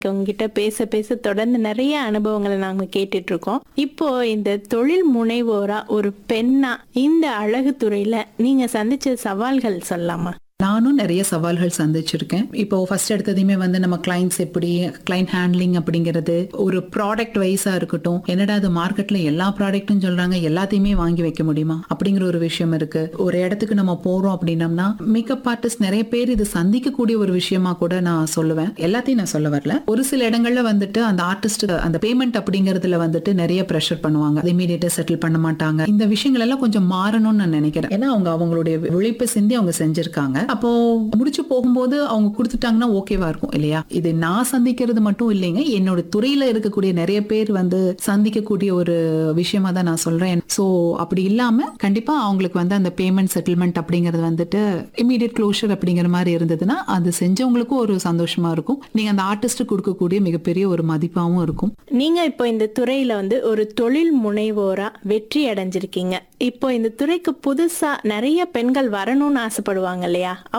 உங்ககிட்ட பேச பேச தொடர்ந்து நிறைய அனுபவங்களை நாங்க கேட்டுட்டு இருக்கோம் இப்போ இந்த தொழில் முனைவோரா ஒரு பெண்ணா இந்த அழகு துறையில நீங்க சந்திச்ச சவால்கள் சொல்லலாமா நானும் நிறைய சவால்கள் சந்திச்சிருக்கேன் இப்போ ஃபர்ஸ்ட் எடுத்ததையுமே வந்து நம்ம கிளைண்ட்ஸ் எப்படி கிளைண்ட் ஹேண்ட்லிங் அப்படிங்கிறது ஒரு ப்ராடக்ட் வைஸா இருக்கட்டும் என்னடா அது மார்க்கெட்ல எல்லா ப்ராடக்ட்டும் சொல்றாங்க எல்லாத்தையுமே வாங்கி வைக்க முடியுமா அப்படிங்கிற ஒரு விஷயம் இருக்கு ஒரு இடத்துக்கு நம்ம போறோம் அப்படின்னம்னா மேக்கப் ஆர்டிஸ்ட் நிறைய பேர் இது சந்திக்கக்கூடிய ஒரு விஷயமா கூட நான் சொல்லுவேன் எல்லாத்தையும் நான் சொல்ல வரல ஒரு சில இடங்கள்ல வந்துட்டு அந்த ஆர்டிஸ்ட் அந்த பேமெண்ட் அப்படிங்கறதுல வந்துட்டு நிறைய ப்ரெஷர் பண்ணுவாங்க இமீடியட்டா செட்டில் பண்ண மாட்டாங்க இந்த விஷயங்கள் எல்லாம் கொஞ்சம் மாறணும்னு நான் நினைக்கிறேன் ஏன்னா அவங்க அவங்களுடைய உழைப்பை சிந்தி அவங்க செஞ்சிருக்காங்க அப்போ முடிச்சு போகும்போது அவங்க கொடுத்துட்டாங்கன்னா ஓகேவா இருக்கும் இல்லையா இது நான் சந்திக்கிறது மட்டும் இல்லைங்க என்னோட துறையில இருக்கக்கூடிய நிறைய பேர் வந்து சந்திக்கக்கூடிய ஒரு விஷயமா தான் நான் சொல்றேன் சோ அப்படி இல்லாம கண்டிப்பா அவங்களுக்கு வந்து அந்த பேமெண்ட் செட்டில்மெண்ட் அப்படிங்கிறது வந்துட்டு இமீடியட் க்ளோஷர் அப்படிங்கிற மாதிரி இருந்ததுன்னா அது செஞ்சவங்களுக்கும் ஒரு சந்தோஷமா இருக்கும் நீங்க அந்த ஆர்டிஸ்ட் கொடுக்கக்கூடிய மிகப்பெரிய ஒரு மதிப்பாவும் இருக்கும் நீங்க இப்போ இந்த துறையில வந்து ஒரு தொழில் முனைவோரா வெற்றி அடைஞ்சிருக்கீங்க இப்போ இந்த துறைக்கு புதுசா நிறைய பெண்கள் வரணும்னு ஆசைப்படுவாங்க இல்லையா